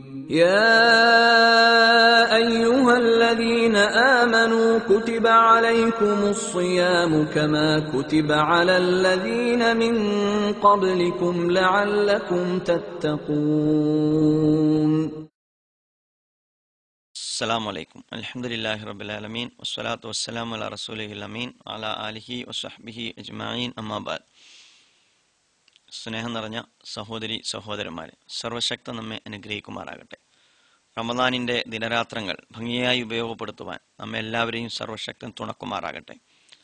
يا ايها الذين امنوا كتب عليكم الصيام كما كتب على الذين من قبلكم لعلكم تتقون അസ്സലാമു അലൈക്കും അൽഹംദുലില്ലാഹി റബ്ബിൽ ആലമീൻ വസ്സലാത്തു വസ്സലാമു അലാ റസൂലിഹിൽ അമീൻ അലാ ആലിഹി വസ്വഹ്ബിഹി അജ്മഈൻ അമ്മാബാദ് സ്നേഹം നിറഞ്ഞ സഹോദരി സഹോദരന്മാരെ സർവശക്ത നമ്മെ അനുഗ്രഹിക്കുമാറാകട്ടെ റമദാനിന്റെ ദിനരാത്രങ്ങൾ ഭംഗിയായി ഉപയോഗപ്പെടുത്തുവാൻ നമ്മെ എല്ലാവരെയും സർവശക്തൻ തുണക്കുമാറാകട്ടെ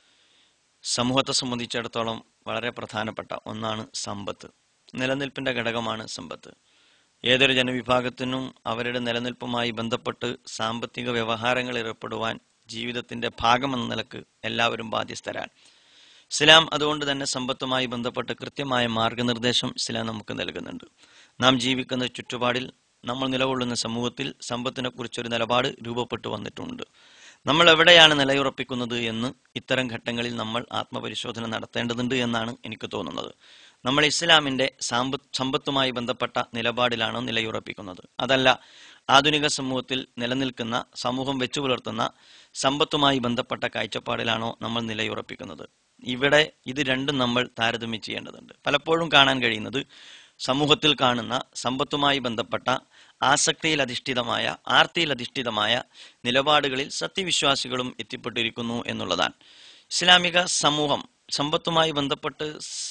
സമൂഹത്തെ സംബന്ധിച്ചിടത്തോളം വളരെ പ്രധാനപ്പെട്ട ഒന്നാണ് സമ്പത്ത് നിലനിൽപ്പിന്റെ ഘടകമാണ് സമ്പത്ത് ഏതൊരു ജനവിഭാഗത്തിനും അവരുടെ നിലനിൽപ്പുമായി ബന്ധപ്പെട്ട് സാമ്പത്തിക വ്യവഹാരങ്ങളിൽ ഏർപ്പെടുവാൻ ജീവിതത്തിന്റെ ഭാഗമെന്ന നിലക്ക് എല്ലാവരും ബാധ്യസ്ഥരാണ് ഇസ്ലാം അതുകൊണ്ട് തന്നെ സമ്പത്തുമായി ബന്ധപ്പെട്ട് കൃത്യമായ മാർഗനിർദ്ദേശം ഇസ്ലാം നമുക്ക് നൽകുന്നുണ്ട് നാം ജീവിക്കുന്ന ചുറ്റുപാടിൽ നമ്മൾ നിലകൊള്ളുന്ന സമൂഹത്തിൽ സമ്പത്തിനെ കുറിച്ചൊരു നിലപാട് രൂപപ്പെട്ടു വന്നിട്ടുണ്ട് നമ്മൾ എവിടെയാണ് നിലയുറപ്പിക്കുന്നത് എന്ന് ഇത്തരം ഘട്ടങ്ങളിൽ നമ്മൾ ആത്മപരിശോധന നടത്തേണ്ടതുണ്ട് എന്നാണ് എനിക്ക് തോന്നുന്നത് നമ്മൾ ഇസ്ലാമിന്റെ സാമ്പ സമ്പത്തുമായി ബന്ധപ്പെട്ട നിലപാടിലാണോ നിലയുറപ്പിക്കുന്നത് അതല്ല ആധുനിക സമൂഹത്തിൽ നിലനിൽക്കുന്ന സമൂഹം വെച്ചു പുലർത്തുന്ന സമ്പത്തുമായി ബന്ധപ്പെട്ട കാഴ്ചപ്പാടിലാണോ നമ്മൾ നിലയുറപ്പിക്കുന്നത് ഇവിടെ ഇത് രണ്ടും നമ്മൾ താരതമ്യം ചെയ്യേണ്ടതുണ്ട് പലപ്പോഴും കാണാൻ കഴിയുന്നത് സമൂഹത്തിൽ കാണുന്ന സമ്പത്തുമായി ബന്ധപ്പെട്ട ആസക്തിയിൽ അധിഷ്ഠിതമായ ആർത്തിയിൽ അധിഷ്ഠിതമായ നിലപാടുകളിൽ സത്യവിശ്വാസികളും എത്തിപ്പെട്ടിരിക്കുന്നു എന്നുള്ളതാണ് ഇസ്ലാമിക സമൂഹം സമ്പത്തുമായി ബന്ധപ്പെട്ട്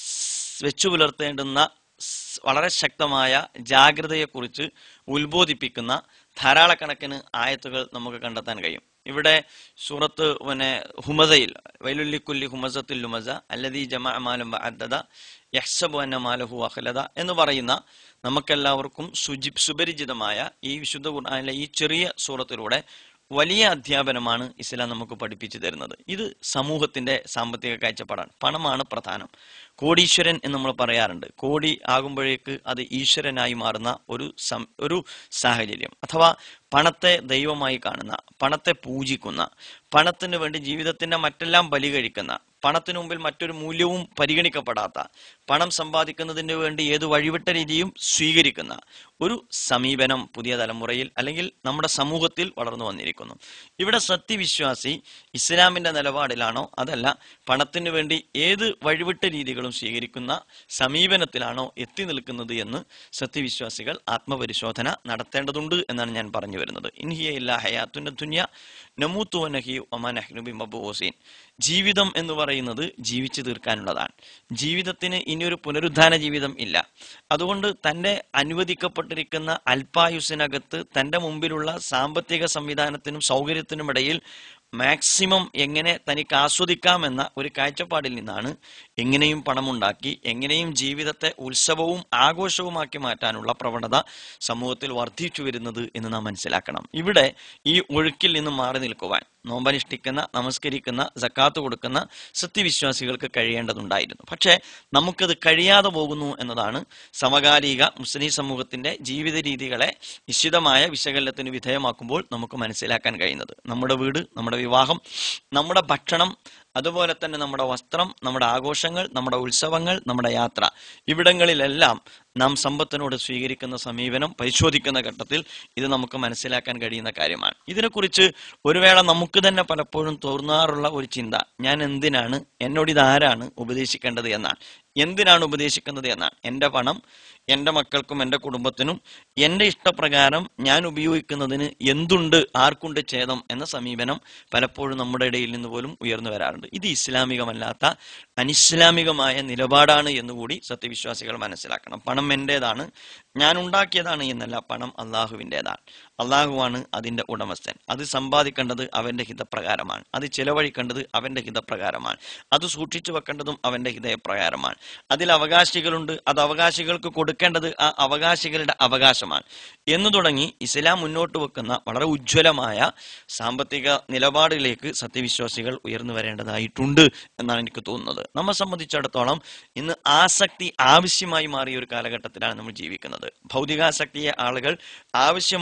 സ് വെച്ചു പുലർത്തേണ്ടുന്ന സ് വളരെ ശക്തമായ ജാഗ്രതയെക്കുറിച്ച് ഉത്ബോധിപ്പിക്കുന്ന ധാരാളക്കണക്കിന് ആയത്തുകൾ നമുക്ക് കണ്ടെത്താൻ കഴിയും ഇവിടെ സൂറത്ത് പിന്നെ ഹുമസയിൽ വൈലുല്ലിക്കുല്ലി ഹുമസത്തിൽ ലുമസ അല്ലദീ ജമാ മാലും അദ്ദദ യഹ്സബു അന്ന മാലഹു അഖലദ എന്ന് പറയുന്ന നമുക്കെല്ലാവർക്കും സുജി സുപരിചിതമായ ഈ വിശുദ്ധ ഖുർആനിലെ ഈ ചെറിയ സൂറത്തിലൂടെ വലിയ അധ്യാപനമാണ് ഇസ്ലാം നമുക്ക് പഠിപ്പിച്ചു തരുന്നത് ഇത് സമൂഹത്തിന്റെ സാമ്പത്തിക കാഴ്ചപ്പാടാണ് പണമാണ് പ്രധാനം കോടീശ്വരൻ എന്ന് നമ്മൾ പറയാറുണ്ട് കോടി ആകുമ്പോഴേക്ക് അത് ഈശ്വരനായി മാറുന്ന ഒരു സം ഒരു സാഹചര്യം അഥവാ പണത്തെ ദൈവമായി കാണുന്ന പണത്തെ പൂജിക്കുന്ന പണത്തിന് വേണ്ടി ജീവിതത്തിന്റെ മറ്റെല്ലാം ബലി കഴിക്കുന്ന പണത്തിനു മുമ്പിൽ മറ്റൊരു മൂല്യവും പരിഗണിക്കപ്പെടാത്ത പണം സമ്പാദിക്കുന്നതിന് വേണ്ടി ഏത് വഴിവിട്ട രീതിയും സ്വീകരിക്കുന്ന ഒരു സമീപനം പുതിയ തലമുറയിൽ അല്ലെങ്കിൽ നമ്മുടെ സമൂഹത്തിൽ വളർന്നു വന്നിരിക്കുന്നു ഇവിടെ സത്യവിശ്വാസി ഇസ്ലാമിന്റെ നിലപാടിലാണോ അതല്ല പണത്തിന് വേണ്ടി ഏത് വഴിവിട്ട രീതികളും സ്വീകരിക്കുന്ന സമീപനത്തിലാണോ എത്തി നിൽക്കുന്നത് എന്ന് സത്യവിശ്വാസികൾ ആത്മപരിശോധന നടത്തേണ്ടതുണ്ട് എന്നാണ് ഞാൻ പറഞ്ഞു വരുന്നത് ഇൻഹിയ ഇല്ല ഹയാത്തുന്ന ദുന്യ നമൂത്തു നഹി ഒമാനഹ്നുബി മബൂസീൻ ജീവിതം എന്ന് പറയുന്നത് ജീവിച്ചു തീർക്കാനുള്ളതാണ് ജീവിതത്തിന് ഇനിയൊരു പുനരുദ്ധാന ജീവിതം ഇല്ല അതുകൊണ്ട് തന്റെ അനുവദിക്കപ്പെട്ടിരിക്കുന്ന അല്പായുസിനകത്ത് തന്റെ മുമ്പിലുള്ള സാമ്പത്തിക സംവിധാനത്തിനും സൗകര്യത്തിനും ഇടയിൽ മാക്സിമം എങ്ങനെ തനിക്ക് ആസ്വദിക്കാമെന്ന ഒരു കാഴ്ചപ്പാടിൽ നിന്നാണ് എങ്ങനെയും പണമുണ്ടാക്കി എങ്ങനെയും ജീവിതത്തെ ഉത്സവവും ആഘോഷവുമാക്കി മാറ്റാനുള്ള പ്രവണത സമൂഹത്തിൽ വർദ്ധിച്ചു വരുന്നത് എന്ന് നാം മനസ്സിലാക്കണം ഇവിടെ ഈ ഒഴുക്കിൽ നിന്ന് മാറി നിൽക്കുവാൻ നോമ്പനുഷ്ഠിക്കുന്ന നമസ്കരിക്കുന്ന ജക്കാത്ത് കൊടുക്കുന്ന സത്യവിശ്വാസികൾക്ക് കഴിയേണ്ടതുണ്ടായിരുന്നു പക്ഷേ നമുക്കത് കഴിയാതെ പോകുന്നു എന്നതാണ് സമകാലിക മുസ്ലിം സമൂഹത്തിന്റെ ജീവിത രീതികളെ നിശ്ചിതമായ വിശകലനത്തിന് വിധേയമാക്കുമ്പോൾ നമുക്ക് മനസ്സിലാക്കാൻ കഴിയുന്നത് നമ്മുടെ വീട് നമ്മുടെ വിവാഹം നമ്മുടെ ഭക്ഷണം അതുപോലെ തന്നെ നമ്മുടെ വസ്ത്രം നമ്മുടെ ആഘോഷങ്ങൾ നമ്മുടെ ഉത്സവങ്ങൾ നമ്മുടെ യാത്ര ഇവിടങ്ങളിലെല്ലാം നാം സമ്പത്തിനോട് സ്വീകരിക്കുന്ന സമീപനം പരിശോധിക്കുന്ന ഘട്ടത്തിൽ ഇത് നമുക്ക് മനസ്സിലാക്കാൻ കഴിയുന്ന കാര്യമാണ് ഇതിനെക്കുറിച്ച് ഒരു വേള നമുക്ക് തന്നെ പലപ്പോഴും തോന്നാറുള്ള ഒരു ചിന്ത ഞാൻ എന്തിനാണ് എന്നോട് ഇതാരാണ് ഉപദേശിക്കേണ്ടത് എന്നാണ് എന്തിനാണ് ഉപദേശിക്കുന്നത് എന്നാണ് എൻ്റെ പണം എൻ്റെ മക്കൾക്കും എൻ്റെ കുടുംബത്തിനും എൻ്റെ ഇഷ്ടപ്രകാരം ഞാൻ ഉപയോഗിക്കുന്നതിന് എന്തുണ്ട് ആർക്കുണ്ട് ഛേദം എന്ന സമീപനം പലപ്പോഴും നമ്മുടെ ഇടയിൽ നിന്ന് പോലും ഉയർന്നു വരാറുണ്ട് ഇത് ഇസ്ലാമികമല്ലാത്ത അനിസ്ലാമികമായ നിലപാടാണ് എന്നുകൂടി സത്യവിശ്വാസികൾ മനസ്സിലാക്കണം പണം എൻ്റെതാണ് ഞാൻ ഉണ്ടാക്കിയതാണ് എന്നല്ല പണം അള്ളാഹുവിൻ്റെതാണ് അള്ളാഹുവാണ് അതിൻ്റെ ഉടമസ്ഥൻ അത് സമ്പാദിക്കേണ്ടത് അവൻ്റെ ഹിതപ്രകാരമാണ് അത് ചിലവഴിക്കേണ്ടത് അവൻ്റെ ഹിതപ്രകാരമാണ് അത് സൂക്ഷിച്ചു വെക്കേണ്ടതും അവൻ്റെ ഹിതപ്രകാരമാണ് അതിൽ അവകാശികളുണ്ട് അത് അവകാശികൾക്ക് കൊടുക്കേണ്ടത് ആ അവകാശികളുടെ അവകാശമാണ് എന്നു തുടങ്ങി ഇസ്ലാം മുന്നോട്ട് വെക്കുന്ന വളരെ ഉജ്ജ്വലമായ സാമ്പത്തിക നിലപാടിലേക്ക് സത്യവിശ്വാസികൾ ഉയർന്നു വരേണ്ടതായിട്ടുണ്ട് എന്നാണ് എനിക്ക് തോന്നുന്നത് നമ്മെ സംബന്ധിച്ചിടത്തോളം ഇന്ന് ആസക്തി ആവശ്യമായി മാറിയ ഒരു കാലഘട്ടത്തിലാണ് നമ്മൾ ജീവിക്കുന്നത് ഭൗതികാസക്തിയെ ആളുകൾ ആവശ്യമായിട്ടാണ്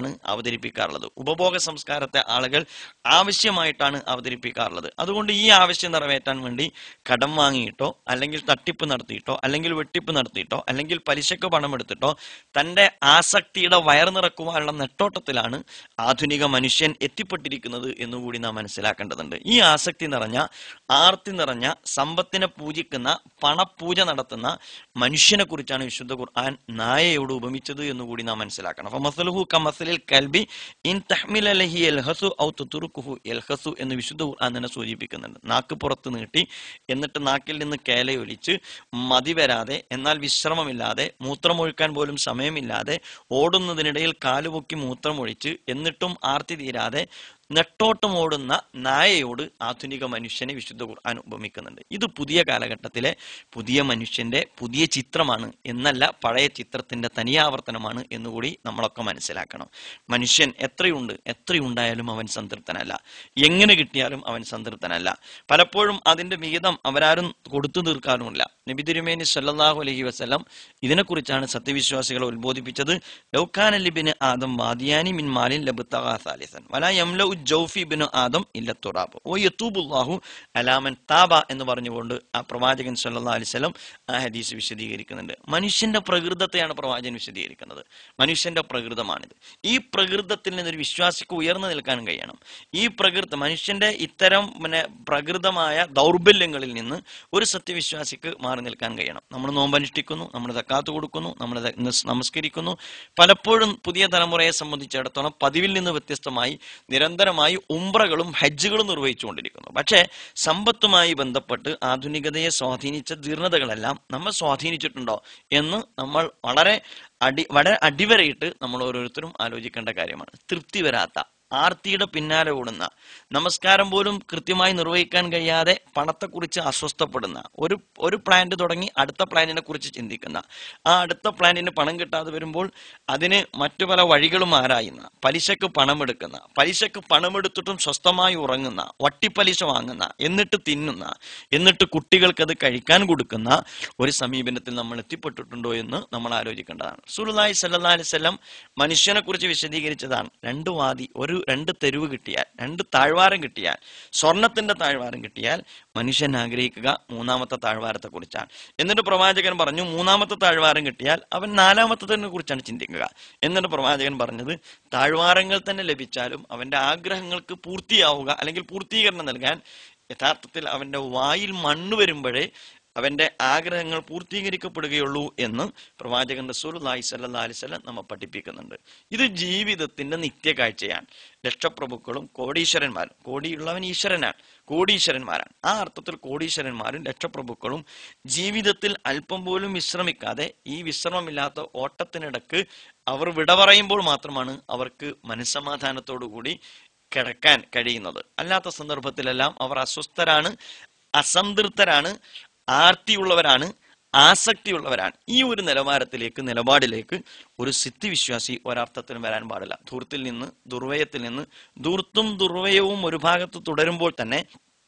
ആവശ്യമായിട്ടാണ് അവതരിപ്പിക്കാറുള്ളത് ഉപഭോഗ സംസ്കാരത്തെ ആളുകൾ ആവശ്യമായിട്ടാണ് അവതരിപ്പിക്കാറുള്ളത് അതുകൊണ്ട് ഈ ആവശ്യം നിറവേറ്റാൻ വേണ്ടി കടം വാങ്ങിയിട്ടോ അല്ലെങ്കിൽ തട്ടിപ്പ് നടത്തിയിട്ടോ അല്ലെങ്കിൽ വെട്ടിപ്പ് നടത്തിയിട്ടോ അല്ലെങ്കിൽ പലിശക്ക് പണം എടുത്തിട്ടോ തന്റെ ആസക്തിയുടെ വയർ നിറക്കുവാനുള്ള നെട്ടോട്ടത്തിലാണ് ആധുനിക മനുഷ്യൻ എത്തിപ്പെട്ടിരിക്കുന്നത് എന്നുകൂടി നാം മനസ്സിലാക്കേണ്ടതുണ്ട് ഈ ആസക്തി നിറഞ്ഞ ആർത്തി നിറഞ്ഞ സമ്പത്തിനെ പൂജിക്കുന്ന പണപൂജ നടത്തുന്ന മനുഷ്യനെ കുറിച്ചാണ് വിശുദ്ധ ഖുർആൻ നായയോട് ഉപമിച്ചത് എന്നുകൂടി നാം മനസ്സിലാക്കണം അപ്പൊ മസലുഹു കമസലിൽ കൽബി ഇൻ തഹ്മിൽ അലഹി എൽഹസു ഔ തുതുറുക്കുഹു എൽഹസു എന്ന് വിശുദ്ധ ഖുർആൻ തന്നെ സൂചിപ്പിക്കുന്നുണ്ട് നാക്ക് പുറത്ത് നീട്ടി എന്നിട്ട് നാക്കിൽ നിന്ന് കേലയൊലിച്ച് മതി വരാതെ എന്നാൽ വിശ്രമമില്ലാതെ മൂത്രമൊഴിക്കാൻ പോലും സമയമില്ലാതെ ഓടുന്നതിനിടയിൽ കാലുപൊക്കി മൂത്രമൊഴിച്ച് എന്നിട്ടും ആർത്തി തീരാതെ നെട്ടോട്ടം ഓടുന്ന നായയോട് ആധുനിക മനുഷ്യനെ വിശുദ്ധ ഖുർആൻ ഉപമിക്കുന്നുണ്ട് ഇത് പുതിയ കാലഘട്ടത്തിലെ പുതിയ മനുഷ്യന്റെ പുതിയ ചിത്രമാണ് എന്നല്ല പഴയ ചിത്രത്തിന്റെ തനിയാവർത്തനമാണ് എന്നുകൂടി നമ്മളൊക്കെ മനസ്സിലാക്കണം മനുഷ്യൻ എത്രയുണ്ട് എത്രയുണ്ടായാലും അവൻ സംതൃപ്തനല്ല എങ്ങനെ കിട്ടിയാലും അവൻ സംതൃപ്തനല്ല പലപ്പോഴും അതിന്റെ വിഹിതം അവരാരും കൊടുത്തു തീർക്കാറുമില്ല നബി തിരുമേനി സല്ലല്ലാഹു അലൈഹി വസല്ലം ഇതിനെക്കുറിച്ചാണ് സത്യവിശ്വാസികളെ ഉത്ബോധിപ്പിച്ചത് ലൗഖാൻ ലിബിന് ആദം വാദിയാനി മിൻ മാലിൻ ലബുത്തഗാ സാലിസൻ വലാ യംലഉ ജൗഫി ബിന് ആദം ഇല്ല തുറാബ് ഓ യത്തൂബുല്ലാഹു അലാമൻ താബ എന്ന് പറഞ്ഞുകൊണ്ട് ആ പ്രവാചകൻ സല്ലല്ലാഹു അലൈഹി വസല്ലം ആ ഹദീസ് വിശദീകരിക്കുന്നുണ്ട് മനുഷ്യന്റെ പ്രകൃതത്തെയാണ് പ്രവാചകൻ വിശദീകരിക്കുന്നത് മനുഷ്യന്റെ പ്രകൃതമാണിത് ഈ പ്രകൃതത്തിൽ നിന്നൊരു വിശ്വാസിക്ക് ഉയർന്നു നിൽക്കാൻ കഴിയണം ഈ പ്രകൃത മനുഷ്യന്റെ ഇത്തരം പിന്നെ പ്രകൃതമായ ദൗർബല്യങ്ങളിൽ നിന്ന് ഒരു സത്യവിശ്വാസിക്ക് മാറി നിൽക്കാൻ കഴിയണം നമ്മൾ നോമ്പനുഷ്ഠിക്കുന്നു നമ്മൾ തക്കാത്ത് കൊടുക്കുന്നു നമ്മൾ നമസ്കരിക്കുന്നു പലപ്പോഴും പുതിയ തലമുറയെ സംബന്ധിച്ചിടത്തോളം പതിവിൽ നിന്ന് വ്യത്യസ്തമായി നിരന്തരമായി ഉംറകളും ഹജ്ജുകളും നിർവഹിച്ചുകൊണ്ടിരിക്കുന്നു പക്ഷേ സമ്പത്തുമായി ബന്ധപ്പെട്ട് ആധുനികതയെ സ്വാധീനിച്ച ജീർണതകളെല്ലാം നമ്മൾ സ്വാധീനിച്ചിട്ടുണ്ടോ എന്ന് നമ്മൾ വളരെ അടി വളരെ അടിവരയിട്ട് നമ്മൾ ഓരോരുത്തരും ആലോചിക്കേണ്ട കാര്യമാണ് തൃപ്തി വരാത്ത ആർത്തിയുടെ പിന്നാലെ ഓടുന്ന നമസ്കാരം പോലും കൃത്യമായി നിർവഹിക്കാൻ കഴിയാതെ പണത്തെക്കുറിച്ച് അസ്വസ്ഥപ്പെടുന്ന ഒരു ഒരു പ്ലാന്റ് തുടങ്ങി അടുത്ത പ്ലാനിനെ കുറിച്ച് ചിന്തിക്കുന്ന ആ അടുത്ത പ്ലാനിന് പണം കിട്ടാതെ വരുമ്പോൾ അതിന് മറ്റു പല വഴികളും ആരായുന്ന പലിശക്ക് പണമെടുക്കുന്ന പലിശക്ക് പണമെടുത്തിട്ടും സ്വസ്ഥമായി ഉറങ്ങുന്ന വട്ടിപ്പലിശ വാങ്ങുന്ന എന്നിട്ട് തിന്നുന്ന എന്നിട്ട് കുട്ടികൾക്ക് അത് കഴിക്കാൻ കൊടുക്കുന്ന ഒരു സമീപനത്തിൽ നമ്മൾ എത്തിപ്പെട്ടിട്ടുണ്ടോ എന്ന് നമ്മൾ ആലോചിക്കേണ്ടതാണ് സുലുലായി സല്ലാ അലിസ്ലം മനുഷ്യനെ കുറിച്ച് വിശദീകരിച്ചതാണ് രണ്ട് വാദി ഒരു രണ്ട് തെരുവ് കിട്ടിയാൽ രണ്ട് താഴ്വാരം കിട്ടിയാൽ സ്വർണത്തിന്റെ താഴ്വാരം കിട്ടിയാൽ മനുഷ്യൻ ആഗ്രഹിക്കുക മൂന്നാമത്തെ താഴ്വാരത്തെ കുറിച്ചാണ് എന്നിട്ട് പ്രവാചകൻ പറഞ്ഞു മൂന്നാമത്തെ താഴ്വാരം കിട്ടിയാൽ അവൻ നാലാമത്തെ കുറിച്ചാണ് ചിന്തിക്കുക എന്നിട്ട് പ്രവാചകൻ പറഞ്ഞത് താഴ്വാരങ്ങൾ തന്നെ ലഭിച്ചാലും അവന്റെ ആഗ്രഹങ്ങൾക്ക് പൂർത്തിയാവുക അല്ലെങ്കിൽ പൂർത്തീകരണം നൽകാൻ യഥാർത്ഥത്തിൽ അവന്റെ വായിൽ മണ്ണ് വരുമ്പോഴേ അവന്റെ ആഗ്രഹങ്ങൾ പൂർത്തീകരിക്കപ്പെടുകയുള്ളൂ എന്ന് പ്രവാചകൻ റസൂൽ അലൈഹി സല്ലാ അലിസ്ലം നമ്മെ പഠിപ്പിക്കുന്നുണ്ട് ഇത് ജീവിതത്തിന്റെ നിത്യകാഴ്ചയാണ് ലക്ഷപ്രഭുക്കളും കോടീശ്വരന്മാരും കോടിയുള്ളവൻ ഈശ്വരനാണ് കോടീശ്വരന്മാരാണ് ആ അർത്ഥത്തിൽ കോടീശ്വരന്മാരും ലക്ഷപ്രഭുക്കളും ജീവിതത്തിൽ അല്പം പോലും വിശ്രമിക്കാതെ ഈ വിശ്രമമില്ലാത്ത ഓട്ടത്തിനിടക്ക് അവർ വിട പറയുമ്പോൾ മാത്രമാണ് അവർക്ക് മനസ്സമാധാനത്തോടുകൂടി കിടക്കാൻ കഴിയുന്നത് അല്ലാത്ത സന്ദർഭത്തിലെല്ലാം അവർ അസ്വസ്ഥരാണ് അസംതൃപ്തരാണ് ആർത്തിയുള്ളവരാണ് ആസക്തിയുള്ളവരാണ് ഈ ഒരു നിലവാരത്തിലേക്ക് നിലപാടിലേക്ക് ഒരു സിദ്ധിവിശ്വാസി ഒരർത്ഥത്തിനും വരാൻ പാടില്ല ധൂർത്തിൽ നിന്ന് ദുർവയത്തിൽ നിന്ന് ധൂർത്തും ദുർവയവും ഒരു ഭാഗത്ത് തുടരുമ്പോൾ തന്നെ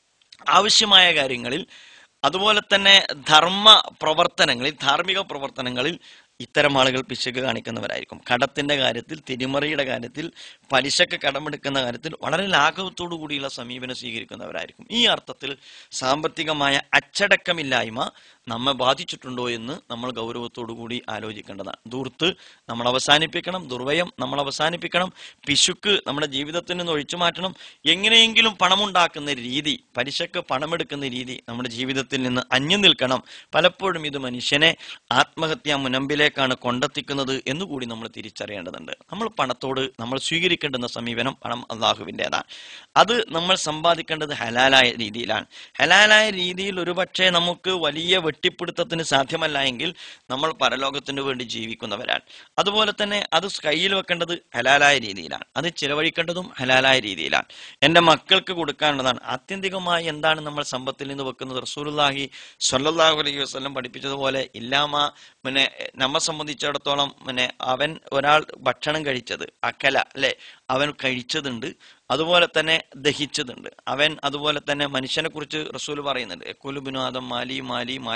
ആവശ്യമായ കാര്യങ്ങളിൽ അതുപോലെ തന്നെ ധർമ്മ പ്രവർത്തനങ്ങളിൽ ധാർമ്മിക പ്രവർത്തനങ്ങളിൽ ഇത്തരം ആളുകൾ പിശക് കാണിക്കുന്നവരായിരിക്കും കടത്തിന്റെ കാര്യത്തിൽ തിരിമറിയുടെ കാര്യത്തിൽ പലിശക്ക് കടമെടുക്കുന്ന കാര്യത്തിൽ വളരെ ലാഘവത്തോടു കൂടിയുള്ള സമീപനം സ്വീകരിക്കുന്നവരായിരിക്കും ഈ അർത്ഥത്തിൽ സാമ്പത്തികമായ അച്ചടക്കമില്ലായ്മ നമ്മെ ബാധിച്ചിട്ടുണ്ടോ എന്ന് നമ്മൾ ഗൗരവത്തോടു കൂടി ആലോചിക്കേണ്ടതാണ് ദൂർത്ത് നമ്മൾ അവസാനിപ്പിക്കണം ദുർവയം നമ്മൾ അവസാനിപ്പിക്കണം പിശുക്ക് നമ്മുടെ ജീവിതത്തിൽ നിന്ന് ഒഴിച്ചു മാറ്റണം എങ്ങനെയെങ്കിലും പണമുണ്ടാക്കുന്ന രീതി പലിശക്ക് പണമെടുക്കുന്ന രീതി നമ്മുടെ ജീവിതത്തിൽ നിന്ന് അന്യം നിൽക്കണം പലപ്പോഴും ഇത് മനുഷ്യനെ ആത്മഹത്യാ മുനമ്പിലേക്കാണ് കൊണ്ടെത്തിക്കുന്നത് എന്നുകൂടി നമ്മൾ തിരിച്ചറിയേണ്ടതുണ്ട് നമ്മൾ പണത്തോട് നമ്മൾ സ്വീകരിക്കേണ്ടുന്ന സമീപനം പണം അള്ളാഹുവിൻ്റെതാണ് അത് നമ്മൾ സമ്പാദിക്കേണ്ടത് ഹലാലായ രീതിയിലാണ് ഹലാലായ രീതിയിൽ ഒരുപക്ഷെ നമുക്ക് വലിയ വെട്ടിപ്പിടുത്തത്തിന് സാധ്യമല്ല എങ്കിൽ നമ്മൾ പരലോകത്തിന് വേണ്ടി ജീവിക്കുന്നവരാണ് അതുപോലെ തന്നെ അത് കയ്യിൽ വെക്കേണ്ടത് ഹലാലായ രീതിയിലാണ് അത് ചിലവഴിക്കേണ്ടതും ഹലാലായ രീതിയിലാണ് എൻ്റെ മക്കൾക്ക് കൊടുക്കാനുള്ളതാണ് ആത്യന്തികമായി എന്താണ് നമ്മൾ സമ്പത്തിൽ നിന്ന് വെക്കുന്നത് റസൂലുല്ലാഹി സ്വല്ലല്ലാഹു അലൈഹി വസല്ലം പഠിപ്പിച്ചതുപോലെ ഇല്ലാമ പിന്നെ നമ്മെ സംബന്ധിച്ചിടത്തോളം പിന്നെ അവൻ ഒരാൾ ഭക്ഷണം കഴിച്ചത് അക്കല അല്ലെ അവൻ കഴിച്ചതുണ്ട് അതുപോലെ തന്നെ ദഹിച്ചതുണ്ട് അവൻ അതുപോലെ തന്നെ മനുഷ്യനെ കുറിച്ച് റസൂൽ പറയുന്നുണ്ട് എക്കുലുബിനു ആദം മാലി മാലി മാലി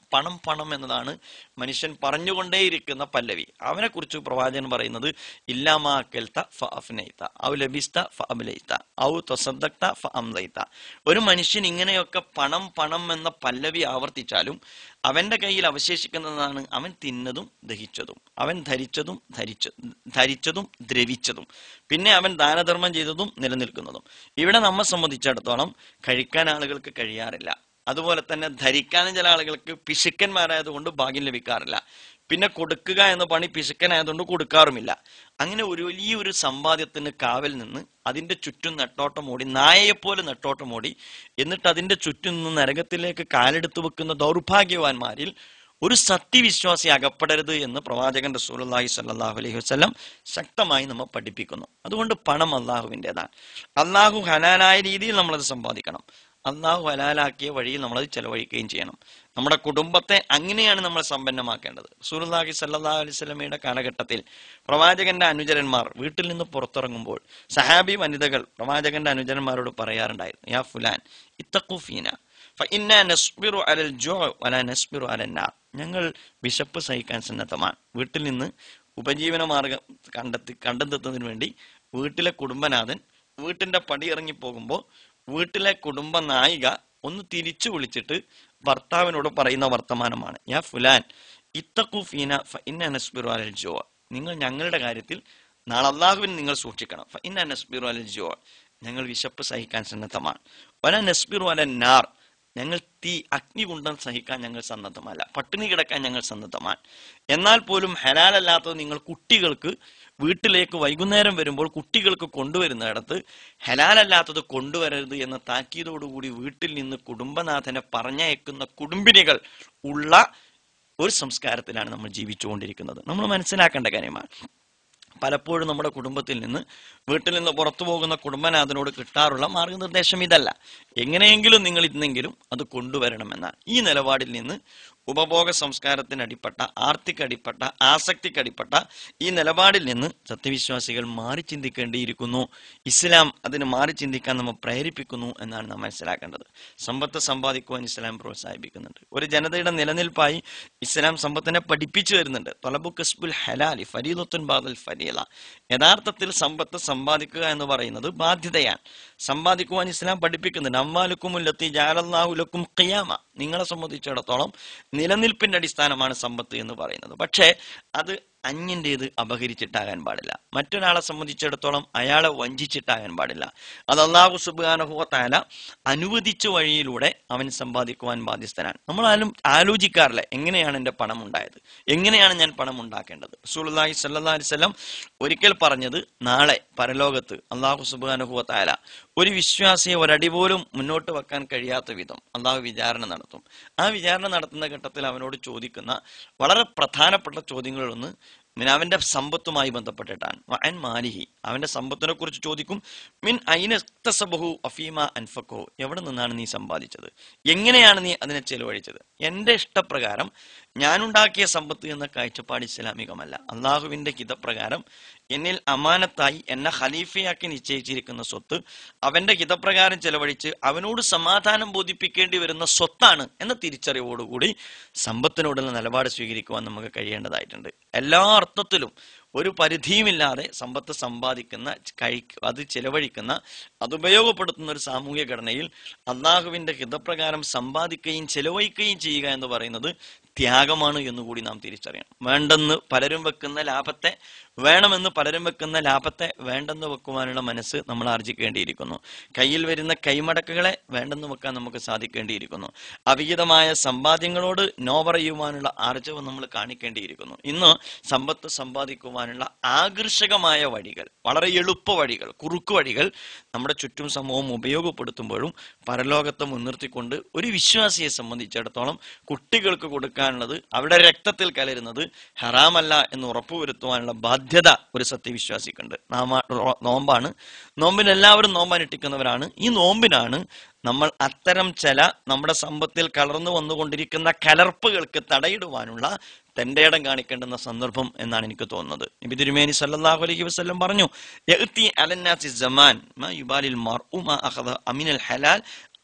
പണം പണം എന്നതാണ് മനുഷ്യൻ പറഞ്ഞുകൊണ്ടേയിരിക്കുന്ന പല്ലവി അവനെ കുറിച്ച് പ്രവാചകൻ പറയുന്നത് ഇല്ലാമാക്കൽത്ത ഫ അഫ്നൈത്ത ഔ ലബിസ്ത ഫ അബ്ലൈത്ത ഔ തൊസദ്ദക്ത ഫ അംലൈത്ത ഒരു മനുഷ്യൻ ഇങ്ങനെയൊക്കെ പണം പണം എന്ന പല്ലവി ആവർത്തിച്ചാലും അവന്റെ കയ്യിൽ അവശേഷിക്കുന്നതാണ് അവൻ തിന്നതും ദഹിച്ചതും അവൻ ധരിച്ചതും ധരിച്ച ധരിച്ചതും ദ്രവിച്ചതും പിന്നെ അവൻ ദാനധർമ്മം ചെയ്തതും നിലനിൽക്കുന്നതും ഇവിടെ നമ്മെ സംബന്ധിച്ചിടത്തോളം കഴിക്കാൻ ആളുകൾക്ക് കഴിയാറില്ല അതുപോലെ തന്നെ ധരിക്കാനും ചില ആളുകൾക്ക് പിശുക്കന്മാരായതുകൊണ്ട് ഭാഗ്യം ലഭിക്കാറില്ല പിന്നെ കൊടുക്കുക എന്ന പണി പിശുക്കനായതുകൊണ്ട് കൊടുക്കാറുമില്ല അങ്ങനെ ഒരു വലിയൊരു സമ്പാദ്യത്തിന് കാവൽ നിന്ന് അതിന്റെ ചുറ്റും നെട്ടോട്ടമോടി നായയെപ്പോലെ നെട്ടോട്ടമോടി എന്നിട്ട് അതിന്റെ ചുറ്റും നിന്ന് നരകത്തിലേക്ക് കാലെടുത്ത് വെക്കുന്ന ദൗർഭാഗ്യവാന്മാരിൽ ഒരു സത്യവിശ്വാസി അകപ്പെടരുത് എന്ന് പ്രവാചകൻ റസൂലുള്ളാഹി സ്വല്ലല്ലാഹു അലൈഹി വസല്ലം ശക്തമായി നമ്മെ പഠിപ്പിക്കുന്നു അതുകൊണ്ട് പണം അള്ളാഹുവിൻ്റെതാണ് അള്ളാഹു ഹലാലായ രീതിയിൽ നമ്മളത് സമ്പാദിക്കണം അള്ളാഹു ഹലാലാക്കിയ വഴിയിൽ നമ്മളത് ചെലവഴിക്കുകയും ചെയ്യണം നമ്മുടെ കുടുംബത്തെ അങ്ങനെയാണ് നമ്മൾ സമ്പന്നമാക്കേണ്ടത് റസൂലുള്ളാഹി സ്വല്ലല്ലാഹു അലൈഹി വസല്ലമയുടെ കാലഘട്ടത്തിൽ പ്രവാചകന്റെ അനുചരന്മാർ വീട്ടിൽ നിന്ന് പുറത്തിറങ്ങുമ്പോൾ സഹാബി വനിതകൾ പ്രവാചകന്റെ അനുചരന്മാരോട് പറയാറുണ്ടായിരുന്നു യാ ഫുലാൻ ഇത്തഖുഫീന ഫഇന്നാ നസ്ബിറു അലൽ ജൂ വലാ നസ്ബിറു അലൻ നാർ ഞങ്ങൾ വിശപ്പ് സഹിക്കാൻ സന്നദ്ധമാണ് വീട്ടിൽ നിന്ന് ഉപജീവന മാർഗം കണ്ടെത്തി കണ്ടെത്തുന്നതിന് വേണ്ടി വീട്ടിലെ കുടുംബനാഥൻ വീട്ടിന്റെ പടി ഇറങ്ങി പോകുമ്പോൾ വീട്ടിലെ കുടുംബ നായിക ഒന്ന് തിരിച്ചു വിളിച്ചിട്ട് ഭർത്താവിനോട് പറയുന്ന വർത്തമാനമാണ് യാ ഫുലാൻ ഇത്തഖു ഫീന ഫഇന്ന നസ്ബിറു അലൽ ജൂ നിങ്ങൾ ഞങ്ങളുടെ കാര്യത്തിൽ നാളെ അള്ളാഹുവിന് നിങ്ങൾ സൂക്ഷിക്കണം ഫഇന്ന നസ്ബിറു അലൽ ജൂ ഞങ്ങൾ വിശപ്പ് സഹിക്കാൻ സന്നദ്ധമാണ് വല നസ്ബിറു അലൻ നാർ ഞങ്ങൾ തീ അഗ്നികുണ്ടം സഹിക്കാൻ ഞങ്ങൾ സന്നദ്ധമല്ല പട്ടിണി കിടക്കാൻ ഞങ്ങൾ സന്നദ്ധമാണ് എന്നാൽ പോലും ഹലാലല്ലാത്തത് നിങ്ങൾ കുട്ടികൾക്ക് വീട്ടിലേക്ക് വൈകുന്നേരം വരുമ്പോൾ കുട്ടികൾക്ക് കൊണ്ടുവരുന്നിടത്ത് ഹലാലല്ലാത്തത് കൊണ്ടുവരരുത് എന്ന താക്കീതോടുകൂടി വീട്ടിൽ നിന്ന് കുടുംബനാഥനെ പറഞ്ഞയക്കുന്ന കുടുംബിനികൾ ഉള്ള ഒരു സംസ്കാരത്തിലാണ് നമ്മൾ ജീവിച്ചുകൊണ്ടിരിക്കുന്നത് നമ്മൾ മനസ്സിലാക്കേണ്ട കാര്യമാണ് പലപ്പോഴും നമ്മുടെ കുടുംബത്തിൽ നിന്ന് വീട്ടിൽ നിന്ന് പുറത്തു പോകുന്ന കുടുംബനാഥനോട് കിട്ടാറുള്ള മാർഗനിർദ്ദേശം ഇതല്ല എങ്ങനെയെങ്കിലും നിങ്ങൾ ഇന്നെങ്കിലും അത് കൊണ്ടുവരണമെന്നാണ് ഈ നിലപാടിൽ നിന്ന് ഉപഭോഗ സംസ്കാരത്തിന് അടിപ്പെട്ട ആർത്തിക്കടിപ്പെട്ട ആസക്തിക്കടിപ്പെട്ട ഈ നിലപാടിൽ നിന്ന് സത്യവിശ്വാസികൾ മാറി ചിന്തിക്കേണ്ടിയിരിക്കുന്നു ഇസ്ലാം അതിന് മാറി ചിന്തിക്കാൻ നമ്മൾ പ്രേരിപ്പിക്കുന്നു എന്നാണ് നാം മനസ്സിലാക്കേണ്ടത് സമ്പത്ത് സമ്പാദിക്കുവാൻ ഇസ്ലാം പ്രോത്സാഹിപ്പിക്കുന്നുണ്ട് ഒരു ജനതയുടെ നിലനിൽപ്പായി ഇസ്ലാം സമ്പത്തിനെ പഠിപ്പിച്ചു വരുന്നുണ്ട് തൊലബു കസ്ബുൽ ഹലാലി ഫരീദത്തുൻ ബാദൽ ഫരീല യഥാർത്ഥത്തിൽ സമ്പത്ത് സമ്പാദിക്കുക എന്ന് പറയുന്നത് ബാധ്യതയാണ് സമ്പാദിക്കുവാൻ ഇസ്ലാം പഠിപ്പിക്കുന്നുണ്ട് അമ്മാലുക്കും ഉല്ലത്തി ജാലല്ലാഹുലക്കും ഖിയാമ നിങ്ങളെ സംബന്ധിച്ചിടത്തോളം നിലനിൽപ്പിന്റെ അടിസ്ഥാനമാണ് സമ്പത്ത് എന്ന് പറയുന്നത് പക്ഷേ അത് അന്യൻ്റേത് അപഹരിച്ചിട്ടാകാൻ പാടില്ല മറ്റൊരാളെ സംബന്ധിച്ചിടത്തോളം അയാളെ വഞ്ചിച്ചിട്ടാകാൻ പാടില്ല അത് അള്ളാഹു സുബാനുഭവ താല അനുവദിച്ച വഴിയിലൂടെ അവൻ സമ്പാദിക്കുവാൻ ബാധ്യസ്ഥനാണ് നമ്മൾ ആരും ആലോചിക്കാറില്ല എങ്ങനെയാണ് എൻ്റെ പണം ഉണ്ടായത് എങ്ങനെയാണ് ഞാൻ പണം ഉണ്ടാക്കേണ്ടത് റസൂലുള്ളാഹി സ്വല്ലല്ലാഹി അലൈഹി വസല്ലം ഒരിക്കൽ പറഞ്ഞത് നാളെ പരലോകത്ത് അള്ളാഹു സുബാനുഭവ താല ഒരു വിശ്വാസിയെ ഒരടി പോലും മുന്നോട്ട് വെക്കാൻ കഴിയാത്ത വിധം അള്ളാഹു വിചാരണ നടത്തും ആ വിചാരണ നടത്തുന്ന ഘട്ടത്തിൽ അവനോട് ചോദിക്കുന്ന വളരെ പ്രധാനപ്പെട്ട ചോദ്യങ്ങളൊന്ന് മിൻ അവന്റെ സമ്പത്തുമായി ബന്ധപ്പെട്ടിട്ടാണ് വഅൻ മാലിഹി അവന്റെ സമ്പത്തിനെ കുറിച്ച് ചോദിക്കും മിൻ ഐനസ്തസബഹു അഫീമ അൻഫക്കോ എവിടെ നിന്നാണ് നീ സമ്പാദിച്ചത് എങ്ങനെയാണ് നീ അതിനെ ചെലവഴിച്ചത് എന്റെ ഇഷ്ടപ്രകാരം ഞാനുണ്ടാക്കിയ സമ്പത്ത് എന്ന കാഴ്ചപ്പാട് ഇസ്ലാമികമല്ല അള്ളാഹുവിന്റെ ഹിതപ്രകാരം എന്നിൽ അമാനത്തായി എന്നെ ഖലീഫയാക്കി നിശ്ചയിച്ചിരിക്കുന്ന സ്വത്ത് അവന്റെ ഹിതപ്രകാരം ചെലവഴിച്ച് അവനോട് സമാധാനം ബോധിപ്പിക്കേണ്ടി വരുന്ന സ്വത്താണ് എന്ന തിരിച്ചറിവോടുകൂടി സമ്പത്തിനോടുള്ള നിലപാട് സ്വീകരിക്കുവാൻ നമുക്ക് കഴിയേണ്ടതായിട്ടുണ്ട് എല്ലാ അർത്ഥത്തിലും ഒരു പരിധിയുമില്ലാതെ സമ്പത്ത് സമ്പാദിക്കുന്ന കഴി അത് ചെലവഴിക്കുന്ന അത് ഉപയോഗപ്പെടുത്തുന്ന ഒരു സാമൂഹ്യ ഘടനയിൽ അള്ളാഹുവിന്റെ ഹിതപ്രകാരം സമ്പാദിക്കുകയും ചെലവഴിക്കുകയും ചെയ്യുക എന്ന് പറയുന്നത് ത്യാഗമാണ് എന്നുകൂടി നാം തിരിച്ചറിയണം വേണ്ടെന്ന് പലരും വെക്കുന്ന ലാഭത്തെ വേണമെന്ന് പലരും വെക്കുന്ന ലാഭത്തെ വേണ്ടെന്ന് വെക്കുവാനുള്ള മനസ്സ് നമ്മൾ ആർജിക്കേണ്ടിയിരിക്കുന്നു കയ്യിൽ വരുന്ന കൈമടക്കുകളെ വേണ്ടെന്ന് വെക്കാൻ നമുക്ക് സാധിക്കേണ്ടിയിരിക്കുന്നു അവിഹിതമായ സമ്പാദ്യങ്ങളോട് നോ പറയുവാനുള്ള ആർജവം നമ്മൾ കാണിക്കേണ്ടിയിരിക്കുന്നു ഇന്ന് സമ്പത്ത് സമ്പാദിക്കുവാനുള്ള ആകർഷകമായ വഴികൾ വളരെ എളുപ്പ വഴികൾ കുറുക്കു വഴികൾ നമ്മുടെ ചുറ്റും സമൂഹം ഉപയോഗപ്പെടുത്തുമ്പോഴും പരലോകത്തെ മുൻനിർത്തിക്കൊണ്ട് ഒരു വിശ്വാസിയെ സംബന്ധിച്ചിടത്തോളം കുട്ടികൾക്ക് കൊടുക്കാനുള്ളത് അവരുടെ രക്തത്തിൽ കലരുന്നത് ഹറാമല്ല എന്ന് ഉറപ്പുവരുത്തുവാനുള്ള ബാധ്യത ഒരു സത്യവിശ്വാസിക്കുണ്ട് നാമ റോ- നോമ്പാണ് നോമ്പിന് എല്ലാവരും നോമ്പ് അനുഷ്ഠിക്കുന്നവരാണ് ഈ നോമ്പിനാണ് നമ്മൾ അത്തരം ചില നമ്മുടെ സമ്പത്തിൽ കലർന്നു വന്നുകൊണ്ടിരിക്കുന്ന കലർപ്പുകൾക്ക് തടയിടുവാനുള്ള തന്റെ ഇടം കാണിക്കേണ്ടുന്ന സന്ദർഭം എന്നാണ് എനിക്ക് തോന്നുന്നത് നബി തിരുമേനി സല്ലല്ലാഹു അലൈഹി വസല്ലം പറഞ്ഞു യഅ്തി അലന്നാസി സമാൻ മാ യുബാലിൽ മർഉ മാ അഖദ അമിനൽ ഹലാൽ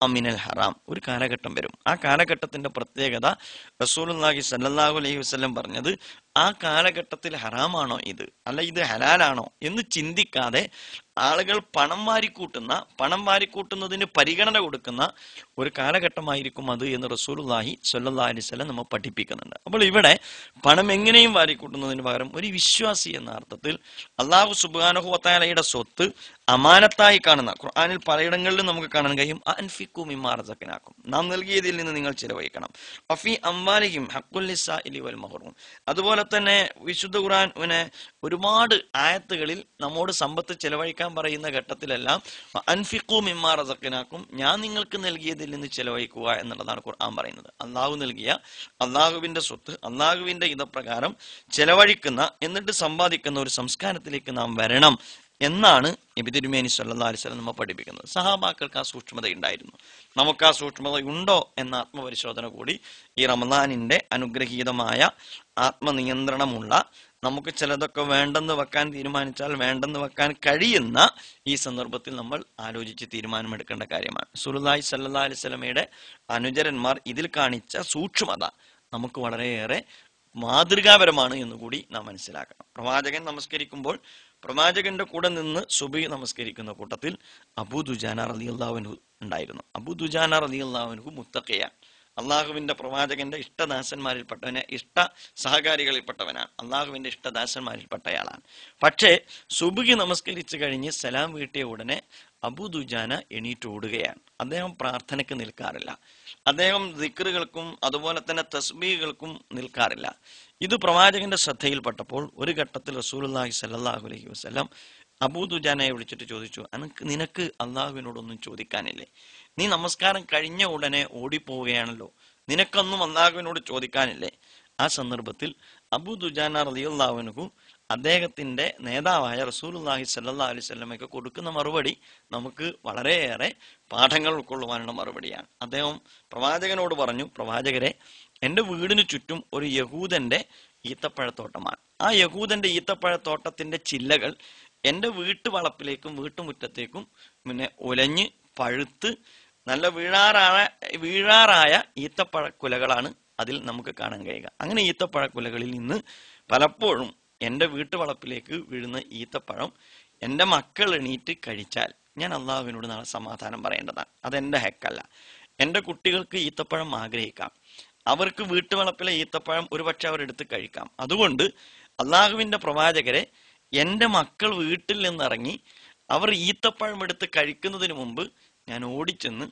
അമിനൽ ഹറാം ഒരു കാലഘട്ടം വരും ആ കാലഘട്ടത്തിന്റെ പ്രത്യേകത റസൂലുള്ളാഹി സല്ലല്ലാഹു അലൈഹി വസല്ലം പറഞ്ഞത് ആ കാലഘട്ടത്തിൽ ഹറാമാണോ ഇത് അല്ല ഇത് ഹലാലാണോ എന്ന് ചിന്തിക്കാതെ ആളുകൾ പണം വാരിക്കൂട്ടുന്ന പണം വാരിക്കൂട്ടുന്നതിന് പരിഗണന കൊടുക്കുന്ന ഒരു കാലഘട്ടമായിരിക്കും അത് എന്ന് റസൂലുള്ളാഹി സല്ലല്ലാഹു അലൈഹി വസല്ലം നമ്മൾ പഠിപ്പിക്കുന്നുണ്ട് അപ്പോൾ ഇവിടെ പണം എങ്ങനെയും വാരിക്കൂട്ടുന്നതിന് പകരം ഒരു വിശ്വാസി എന്ന അർത്ഥത്തിൽ അള്ളാഹു സുബാനുഹുവത്താലയുടെ സ്വത്ത് അമാനത്തായി കാണുന്ന ഖുർആനിൽ പലയിടങ്ങളിലും നമുക്ക് കാണാൻ കഴിയും അൻഫിക്കു മിമാറസക്കനാക്കും നാം നൽകിയതിൽ നിന്ന് നിങ്ങൾ ചിലവഴിക്കണം അഫി അംബാലിഹിം ഹക്കുല്ലിസാഇലി വൽ മഹറൂം അതുപോലെ തന്നെ വിശുദ്ധ ഖുർആൻ പിന്നെ ഒരുപാട് ആയത്തുകളിൽ നമ്മോട് സമ്പത്ത് ചെലവഴിക്കാൻ പറയുന്ന ഘട്ടത്തിലെല്ലാം അൻഫിക്കു മിമാറസക്കനാക്കും ഞാൻ നിങ്ങൾക്ക് നൽകിയതിൽ നിന്ന് ചെലവഴിക്കുക എന്നുള്ളതാണ് ഖുർആൻ പറയുന്നത് അള്ളാഹു നൽകിയ അള്ളാഹുവിന്റെ സ്വത്ത് അള്ളാഹുവിന്റെ ഇതപ്രകാരം ചെലവഴിക്കുന്ന എന്നിട്ട് സമ്പാദിക്കുന്ന ഒരു സംസ്കാരത്തിലേക്ക് നാം വരണം എന്നാണ് നബി തിരുമേനി സല്ലാ അലിസ്ലം നമ്മെ പഠിപ്പിക്കുന്നത് സഹാബാക്കൾക്ക് ആ സൂക്ഷ്മത ഉണ്ടായിരുന്നു നമുക്ക് ആ സൂക്ഷ്മത ഉണ്ടോ എന്ന ആത്മപരിശോധന കൂടി ഈ റമദാനിന്റെ അനുഗ്രഹീതമായ ആത്മനിയന്ത്രണമുള്ള നമുക്ക് ചിലതൊക്കെ വേണ്ടെന്ന് വെക്കാൻ തീരുമാനിച്ചാൽ വേണ്ടെന്ന് വെക്കാൻ കഴിയുന്ന ഈ സന്ദർഭത്തിൽ നമ്മൾ ആലോചിച്ച് തീരുമാനമെടുക്കേണ്ട കാര്യമാണ് സുലുല്ലായി സല്ലാ അലിസ്ലമയുടെ അനുചരന്മാർ ഇതിൽ കാണിച്ച സൂക്ഷ്മത നമുക്ക് വളരെയേറെ മാതൃകാപരമാണ് എന്നുകൂടി നാം മനസ്സിലാക്കണം പ്രവാചകൻ നമസ്കരിക്കുമ്പോൾ പ്രവാചകന്റെ കൂടെ നിന്ന് സുബി നമസ്കരിക്കുന്ന കൂട്ടത്തിൽ അബൂ ദുജാന റലി അള്ളാഹുനു ഉണ്ടായിരുന്നു അബൂ ദുജാന റലി അള്ളാഹുനു മുത്തക്കയാണ് അള്ളാഹുവിന്റെ പ്രവാചകന്റെ ഇഷ്ടദാസന്മാരിൽപ്പെട്ടവനെ ഇഷ്ട സഹകാരികളിൽപ്പെട്ടവനാണ് അള്ളാഹുവിന്റെ ഇഷ്ടദാസന്മാരിൽപ്പെട്ടയാളാണ് പക്ഷേ സുബുകി നമസ്കരിച്ചു കഴിഞ്ഞ് സലാം വീട്ടിയ ഉടനെ അബൂ ദുജാന എണീറ്റ് ഓടുകയാണ് അദ്ദേഹം പ്രാർത്ഥനയ്ക്ക് നിൽക്കാറില്ല അദ്ദേഹം ദിക്റുകൾക്കും അതുപോലെ തന്നെ തസ്ബീകൾക്കും നിൽക്കാറില്ല ഇത് പ്രവാചകന്റെ ശ്രദ്ധയിൽപ്പെട്ടപ്പോൾ ഒരു ഘട്ടത്തിൽ റസൂലുള്ളാഹി സല്ലല്ലാഹു അലൈഹി വസല്ലം അബൂ ദുജാനയെ വിളിച്ചിട്ട് ചോദിച്ചു അനക്ക് നിനക്ക് അള്ളാഹുവിനോടൊന്നും ചോദിക്കാനില്ലേ നീ നമസ്കാരം കഴിഞ്ഞ ഉടനെ ഓടിപ്പോവുകയാണല്ലോ നിനക്കൊന്നും അള്ളാഹുവിനോട് ചോദിക്കാനില്ലേ ആ സന്ദർഭത്തിൽ അബൂ ദുജാന റളിയല്ലാഹുവിനു അദ്ദേഹത്തിന്റെ നേതാവായ റസൂലുള്ളാഹി സല്ലല്ലാഹു അലൈഹി വസല്ലമയ്ക്ക് കൊടുക്കുന്ന മറുപടി നമുക്ക് വളരെയേറെ പാഠങ്ങൾ ഉൾക്കൊള്ളുവാനുള്ള മറുപടിയാണ് അദ്ദേഹം പ്രവാചകനോട് പറഞ്ഞു പ്രവാചകരെ എൻ്റെ വീടിന് ചുറ്റും ഒരു യഹൂദന്റെ ഈത്തപ്പഴത്തോട്ടമാണ് ആ യഹൂദന്റെ ഈത്തപ്പഴത്തോട്ടത്തിന്റെ ചില്ലകൾ എൻ്റെ വീട്ടുവളപ്പിലേക്കും വീട്ടുമുറ്റത്തേക്കും പിന്നെ ഉലഞ്ഞ് പഴുത്ത് നല്ല വീഴാറായ വീഴാറായ ഈത്തപ്പഴക്കുലകളാണ് അതിൽ നമുക്ക് കാണാൻ കഴിയുക അങ്ങനെ ഈത്തപ്പഴക്കുലകളിൽ നിന്ന് പലപ്പോഴും എൻ്റെ വീട്ടുവളപ്പിലേക്ക് വീഴുന്ന ഈത്തപ്പഴം എൻ്റെ മക്കൾ എണീറ്റ് കഴിച്ചാൽ ഞാൻ അള്ളാഹുവിനോട് നാളെ സമാധാനം പറയേണ്ടതാണ് അതെന്റെ ഹെക്കല്ല എൻ്റെ കുട്ടികൾക്ക് ഈത്തപ്പഴം ആഗ്രഹിക്കാം അവർക്ക് വീട്ടുവളപ്പിലെ ഈത്തപ്പഴം ഒരുപക്ഷെ അവരെടുത്ത് കഴിക്കാം അതുകൊണ്ട് അള്ളാഹുവിന്റെ പ്രവാചകരെ എൻ്റെ മക്കൾ വീട്ടിൽ നിന്നിറങ്ങി അവർ ഈത്തപ്പഴം എടുത്ത് കഴിക്കുന്നതിന് മുമ്പ് ഞാൻ ഓടിച്ചെന്ന്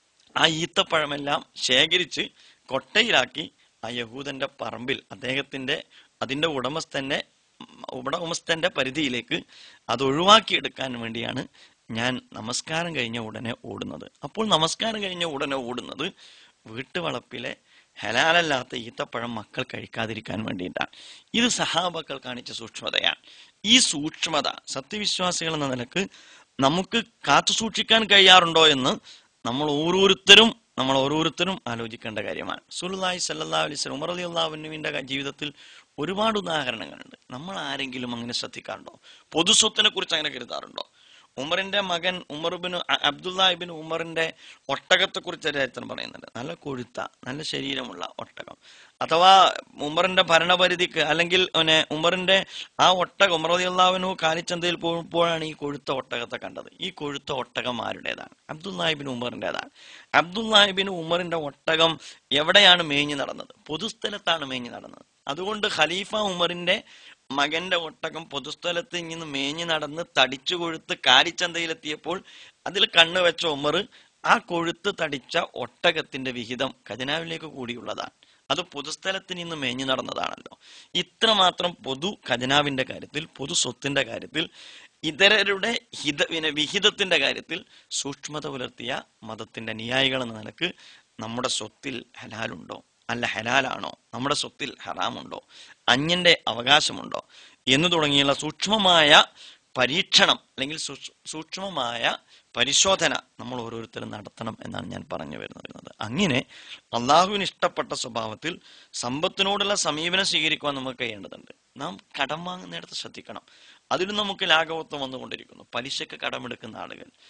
ആ ഈത്തപ്പഴമെല്ലാം ശേഖരിച്ച് കൊട്ടയിലാക്കി ആ യഹൂദന്റെ പറമ്പിൽ അദ്ദേഹത്തിന്റെ അതിന്റെ ഉടമസ്ഥന്റെ ഉടമസ്ഥന്റെ പരിധിയിലേക്ക് അത് ഒഴിവാക്കിയെടുക്കാൻ വേണ്ടിയാണ് ഞാൻ നമസ്കാരം കഴിഞ്ഞ ഉടനെ ഓടുന്നത് അപ്പോൾ നമസ്കാരം കഴിഞ്ഞ ഉടനെ ഓടുന്നത് വീട്ടുവളപ്പിലെ ഹലാലല്ലാത്ത ഈത്തപ്പഴം മക്കൾ കഴിക്കാതിരിക്കാൻ വേണ്ടിയിട്ടാണ് ഇത് സഹാബക്കൾ കാണിച്ച സൂക്ഷ്മതയാണ് ഈ സൂക്ഷ്മത സത്യവിശ്വാസികൾ എന്ന നിലക്ക് നമുക്ക് കാത്തു സൂക്ഷിക്കാൻ കഴിയാറുണ്ടോ എന്ന് നമ്മൾ ഓരോരുത്തരും നമ്മൾ ഓരോരുത്തരും ആലോചിക്കേണ്ട കാര്യമാണ് സുലുല്ലാഹി സല്ലാ അലൈഹി ഉമർ അലി അള്ളാഹുവിന്റെ ജീവിതത്തിൽ ഒരുപാട് ഉദാഹരണങ്ങളുണ്ട് നമ്മൾ ആരെങ്കിലും അങ്ങനെ ശ്രദ്ധിക്കാറുണ്ടോ പൊതുസ്വത്തിനെ കുറിച്ച് അങ്ങനെ കരുതാറുണ്ടോ ഉമറിന്റെ മകൻ ഉമർബിന് അബ്ദുല്ലാഹിബിൻ ഉമറിന്റെ ഒട്ടകത്തെ കുറിച്ച് ചരിത്രം പറയുന്നുണ്ട് നല്ല കൊഴുത്ത നല്ല ശരീരമുള്ള ഒട്ടകം അഥവാ ഉമറിന്റെ ഭരണപരിധിക്ക് അല്ലെങ്കിൽ പിന്നെ ഉമറിന്റെ ആ ഒട്ടകം ഉമർ അള്ളാഹുവിനു കാലിച്ചന്തയിൽ പോകുമ്പോഴാണ് ഈ കൊഴുത്ത ഒട്ടകത്തെ കണ്ടത് ഈ കൊഴുത്ത ഒട്ടകം ആരുടേതാണ് അബ്ദുല്ലാഹിബിൻ ഉമറിൻ്റെതാണ് അബ്ദുല്ലാഹിബിൻ ഉമറിന്റെ ഒട്ടകം എവിടെയാണ് മേഞ്ഞു നടന്നത് പൊതുസ്ഥലത്താണ് മേഞ്ഞു നടന്നത് അതുകൊണ്ട് ഖലീഫ ഉമറിന്റെ മകന്റെ ഒട്ടകം പൊതുസ്ഥലത്ത് ഇങ്ങനെ മേഞ്ഞു നടന്ന് തടിച്ചു കൊഴുത്ത് കാലിച്ചന്തയിലെത്തിയപ്പോൾ അതിൽ കണ്ണു വെച്ച ഉമർ ആ കൊഴുത്ത് തടിച്ച ഒട്ടകത്തിന്റെ വിഹിതം ഖജനാവിലേക്ക് കൂടിയുള്ളതാണ് അത് പൊതുസ്ഥലത്ത് നിന്ന് മേഞ്ഞു നടന്നതാണല്ലോ ഇത്രമാത്രം പൊതു ഖജനാവിന്റെ കാര്യത്തിൽ പൊതു സ്വത്തിന്റെ കാര്യത്തിൽ ഇതരരുടെ ഹിത പിന്നെ വിഹിതത്തിന്റെ കാര്യത്തിൽ സൂക്ഷ്മത പുലർത്തിയ മതത്തിന്റെ അനുയായികൾ എന്ന നിലക്ക് നമ്മുടെ സ്വത്തിൽ ഹലാലുണ്ടോ അല്ല ഹലാലാണോ നമ്മുടെ സ്വത്തിൽ ഹറാമുണ്ടോ അന്യന്റെ അവകാശമുണ്ടോ എന്ന് തുടങ്ങിയുള്ള സൂക്ഷ്മമായ പരീക്ഷണം അല്ലെങ്കിൽ സൂക്ഷ്മമായ പരിശോധന നമ്മൾ ഓരോരുത്തരും നടത്തണം എന്നാണ് ഞാൻ പറഞ്ഞു വരുന്നത് അങ്ങനെ അള്ളാഹുവിന് ഇഷ്ടപ്പെട്ട സ്വഭാവത്തിൽ സമ്പത്തിനോടുള്ള സമീപനം സ്വീകരിക്കുവാൻ നമുക്ക് കഴിയേണ്ടതുണ്ട് നാം കടം വാങ്ങുന്നിടത്ത് ശ്രദ്ധിക്കണം അതിലും നമുക്ക് ലാഘവത്വം വന്നുകൊണ്ടിരിക്കുന്നു പലിശക്ക് കടമെടുക്കുന്ന ആളുകൾ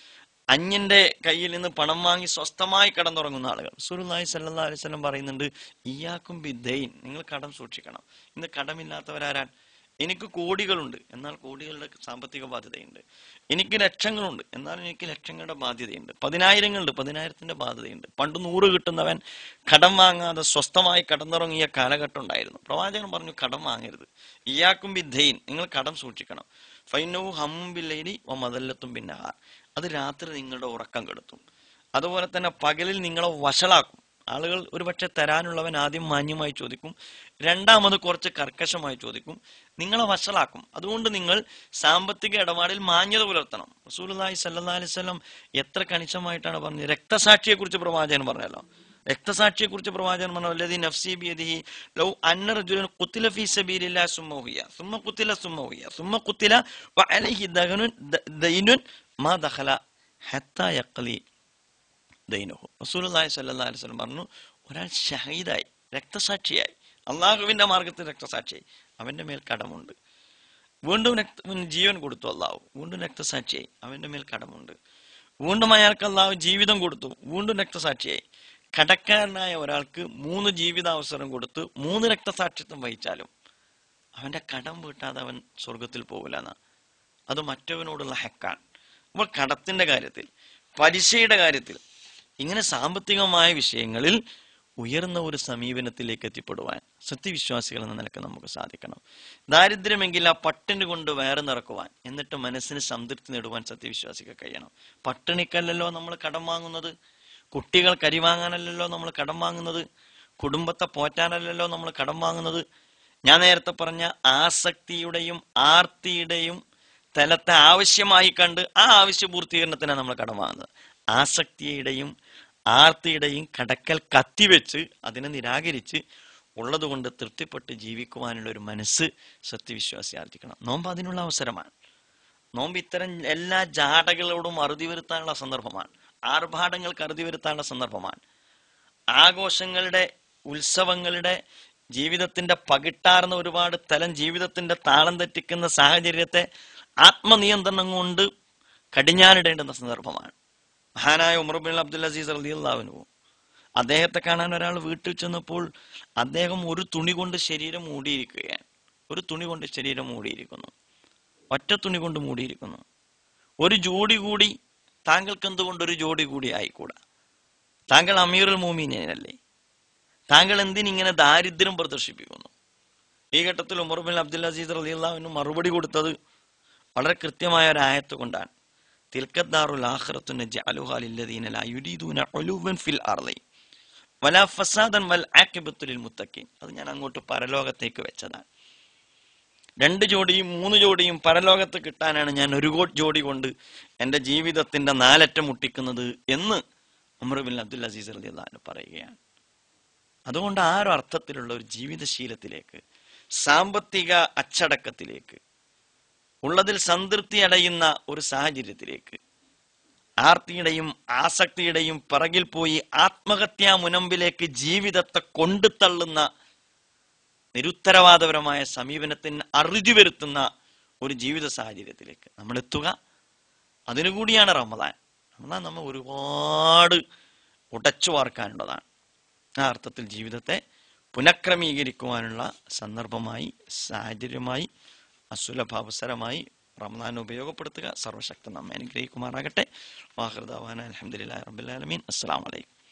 അന്യന്റെ കയ്യിൽ നിന്ന് പണം വാങ്ങി സ്വസ്ഥമായി കടന്നുറങ്ങുന്ന ആളുകൾ സുറുനായി സല്ലാ അലൈവല്ലം പറയുന്നുണ്ട് ഇയാക്കും ബിദ്ദൈൻ നിങ്ങൾ കടം സൂക്ഷിക്കണം ഇന്ന് കടമില്ലാത്തവരാരാൻ എനിക്ക് കോടികളുണ്ട് എന്നാൽ കോടികളുടെ സാമ്പത്തിക ബാധ്യതയുണ്ട് എനിക്ക് ലക്ഷങ്ങളുണ്ട് എന്നാൽ എനിക്ക് ലക്ഷങ്ങളുടെ ബാധ്യതയുണ്ട് പതിനായിരങ്ങളുണ്ട് പതിനായിരത്തിന്റെ ബാധ്യതയുണ്ട് പണ്ട് നൂറ് കിട്ടുന്നവൻ കടം വാങ്ങാതെ സ്വസ്ഥമായി കടന്നുറങ്ങിയ കാലഘട്ടം ഉണ്ടായിരുന്നു പ്രവാചകൻ പറഞ്ഞു കടം വാങ്ങരുത് ഇയാക്കും ബിദ്ധയിൻ നിങ്ങൾ കടം സൂക്ഷിക്കണം ഫൈനവും ഹമ്മും ബില്ലയിലി ഒ മതല്ലത്തും പിന്നഹാർ അത് രാത്രി നിങ്ങളുടെ ഉറക്കം കെടുത്തും അതുപോലെ തന്നെ പകലിൽ നിങ്ങളെ വഷളാക്കും ആളുകൾ ഒരുപക്ഷെ തരാനുള്ളവൻ ആദ്യം മാന്യമായി ചോദിക്കും രണ്ടാമത് കുറച്ച് കർക്കശമായി ചോദിക്കും നിങ്ങളെ വഷളാക്കും അതുകൊണ്ട് നിങ്ങൾ സാമ്പത്തിക ഇടപാടിൽ മാന്യത പുലർത്തണം റസൂലുള്ളാഹി സല്ലല്ലാഹു അലൈഹി വസല്ലം എത്ര കണിശമായിട്ടാണ് പറഞ്ഞത് രക്തസാക്ഷിയെ കുറിച്ച് പ്രവാചകൻ പറഞ്ഞല്ലോ രക്തസാക്ഷിയെ കുറിച്ച് പ്രവാചകൻ പറഞ്ഞു അല്ലതി നഫ്സി ബിയദിഹി ലൗ അന്ന റജുലൻ ഖുത്തില ഫീ സബീലില്ലാഹി സുമ്മ ഹുയ സുമ്മ ഖുത്തില സുമ്മ ഹുയ സുമ്മ ഖുത്തില വഅലൈഹി ദഗനുൻ ദൈനുൻ മാ ദഖല ഹത്താ യഖ്ലി ദൈനുഹു റസൂലുള്ളാഹി സ്വല്ലല്ലാഹി അലൈഹി വസല്ലം പറഞ്ഞു ഒരാൾ ഷഹീദായി രക്തസാക്ഷിയായി അള്ളാഹുവിന്റെ മാർഗത്തിൽ രക്തസാക്ഷിയായി അവന്റെ മേൽ കടമുണ്ട് വീണ്ടും രക്ത ജീവൻ കൊടുത്തു അള്ളാഹു വീണ്ടും രക്തസാക്ഷിയായി അവന്റെ മേൽ കടമുണ്ട് വീണ്ടും അയാൾക്ക് അള്ളാഹു ജീവിതം കൊടുത്തു വീണ്ടും രക്തസാക്ഷിയായി കടക്കാരനായ ഒരാൾക്ക് മൂന്ന് ജീവിതാവസരം കൊടുത്ത് മൂന്ന് രക്തസാക്ഷിത്വം വഹിച്ചാലും അവന്റെ കടം വീട്ടാതെ അവൻ സ്വർഗത്തിൽ പോകില്ല എന്നാ അത് മറ്റവനോടുള്ള ഹെക്കാണ് അപ്പോൾ കടത്തിന്റെ കാര്യത്തിൽ പലിശയുടെ കാര്യത്തിൽ ഇങ്ങനെ സാമ്പത്തികമായ വിഷയങ്ങളിൽ ഉയർന്ന ഒരു സമീപനത്തിലേക്ക് എത്തിപ്പെടുവാൻ സത്യവിശ്വാസികൾ എന്ന നിലക്ക് നമുക്ക് സാധിക്കണം ദാരിദ്ര്യമെങ്കിൽ ആ പട്ടിണി കൊണ്ട് വേറെ നിറക്കുവാൻ എന്നിട്ട് മനസ്സിന് സംതൃപ്തി നേടുവാൻ സത്യവിശ്വാസിക്ക് കഴിയണം പട്ടിണിക്കല്ലല്ലോ നമ്മൾ കടം വാങ്ങുന്നത് കുട്ടികൾ കരി വാങ്ങാനല്ലല്ലോ നമ്മൾ കടം വാങ്ങുന്നത് കുടുംബത്തെ പോറ്റാനല്ലല്ലോ നമ്മൾ കടം വാങ്ങുന്നത് ഞാൻ നേരത്തെ പറഞ്ഞ ആസക്തിയുടെയും ആർത്തിയുടെയും തലത്തെ ആവശ്യമായി കണ്ട് ആ ആവശ്യ പൂർത്തീകരണത്തിനാണ് നമ്മൾ കടം വാങ്ങുന്നത് ആസക്തിയുടെയും ആർത്തിയുടെയും കടക്കൽ കത്തിവെച്ച് അതിനെ നിരാകരിച്ച് ഉള്ളതുകൊണ്ട് തൃപ്തിപ്പെട്ട് ജീവിക്കുവാനുള്ള ഒരു മനസ്സ് സത്യവിശ്വാസി ആർജിക്കണം നോമ്പ് അതിനുള്ള അവസരമാണ് നോമ്പ് ഇത്തരം എല്ലാ ജാടകളോടും അറുതി വരുത്താനുള്ള സന്ദർഭമാണ് ആർഭാടങ്ങൾക്ക് അറുതി വരുത്താനുള്ള സന്ദർഭമാണ് ആഘോഷങ്ങളുടെ ഉത്സവങ്ങളുടെ ജീവിതത്തിന്റെ പകിട്ടാർന്ന ഒരുപാട് തലം ജീവിതത്തിന്റെ താളം തെറ്റിക്കുന്ന സാഹചര്യത്തെ ആത്മനിയന്ത്രണം കൊണ്ട് കടിഞ്ഞാനിടേണ്ടുന്ന സന്ദർഭമാണ് മഹാനായ ഉമർ ബിൻ അബ്ദുൽ അസീസ് റലിയുള്ളവനു അദ്ദേഹത്തെ കാണാൻ ഒരാൾ വീട്ടിൽ ചെന്നപ്പോൾ അദ്ദേഹം ഒരു തുണി കൊണ്ട് ശരീരം മൂടിയിരിക്കുകയാണ് ഒരു തുണി കൊണ്ട് ശരീരം മൂടിയിരിക്കുന്നു ഒറ്റ തുണി കൊണ്ട് മൂടിയിരിക്കുന്നു ഒരു ജോഡി കൂടി താങ്കൾക്ക് എന്തുകൊണ്ട് ഒരു ജോഡി കൂടി ആയിക്കൂടാ താങ്കൾ അമീറുൽ മോമീനല്ലേ താങ്കൾ എന്തിനിങ്ങനെ ദാരിദ്ര്യം പ്രദർശിപ്പിക്കുന്നു ഈ ഘട്ടത്തിൽ ഉമർ ബിൻ അബ്ദുൽ അസീസ് റലിയുള്ളവന് മറുപടി കൊടുത്തത് വളരെ കൃത്യമായ ഒരു ആയത്ത് കൊണ്ടാണ് തിൽക്കദ്ദാറുൽ ആഖിറത്തു നജ്അലുഹാ ലില്ലദീന ലാ യുരീദൂന ഉലുവൻ ഫിൽ അർളി വലാ ഫസാദൻ വൽ ആഖിബത്തു ലിൽ മുത്തഖീൻ അത് ഞാൻ അങ്ങോട്ട് പരലോകത്തേക്ക് വെച്ചതാണ് രണ്ട് ജോഡിയും മൂന്ന് ജോഡിയും പരലോകത്ത് കിട്ടാനാണ് ഞാൻ ഒരു കോ ജോഡി കൊണ്ട് എൻ്റെ ജീവിതത്തിന്റെ നാലറ്റം മുട്ടിക്കുന്നത് എന്ന് ഉമർ ബിൻ അബ്ദുൽ അസീസ് റളിയല്ലാഹു പറയുകയാണ് അതുകൊണ്ട് ആ ഒരു അർത്ഥത്തിലുള്ള ഒരു ജീവിതശീലത്തിലേക്ക് സാമ്പത്തിക അച്ചടക്കത്തിലേക്ക് ഉള്ളതിൽ സംതൃപ്തി അടയുന്ന ഒരു സാഹചര്യത്തിലേക്ക് ആർത്തിയുടെയും ആസക്തിയുടെയും പിറകിൽ പോയി ആത്മഹത്യാ മുനമ്പിലേക്ക് ജീവിതത്തെ കൊണ്ടുതള്ളുന്ന നിരുത്തരവാദപരമായ സമീപനത്തിന് അറുതി വരുത്തുന്ന ഒരു ജീവിത സാഹചര്യത്തിലേക്ക് നമ്മൾ എത്തുക അതിനുകൂടിയാണ് റമദാൻ റമദാൻ നമ്മൾ ഒരുപാട് ഉടച്ചു വാർക്കാനുള്ളതാണ് ആ അർത്ഥത്തിൽ ജീവിതത്തെ പുനഃക്രമീകരിക്കുവാനുള്ള സന്ദർഭമായി സാഹചര്യമായി അസുലഭാവസരമായി റമദാൻ ഉപയോഗപ്പെടുത്തുക സർവശക്തൻ നമ്മെ അനുഗ്രഹിക്കുമാറാകട്ടെ വാഹൃദാവാന അലഹമുല്ലാ റബുലാലമീൻ അസ്സാം വലൈക്കും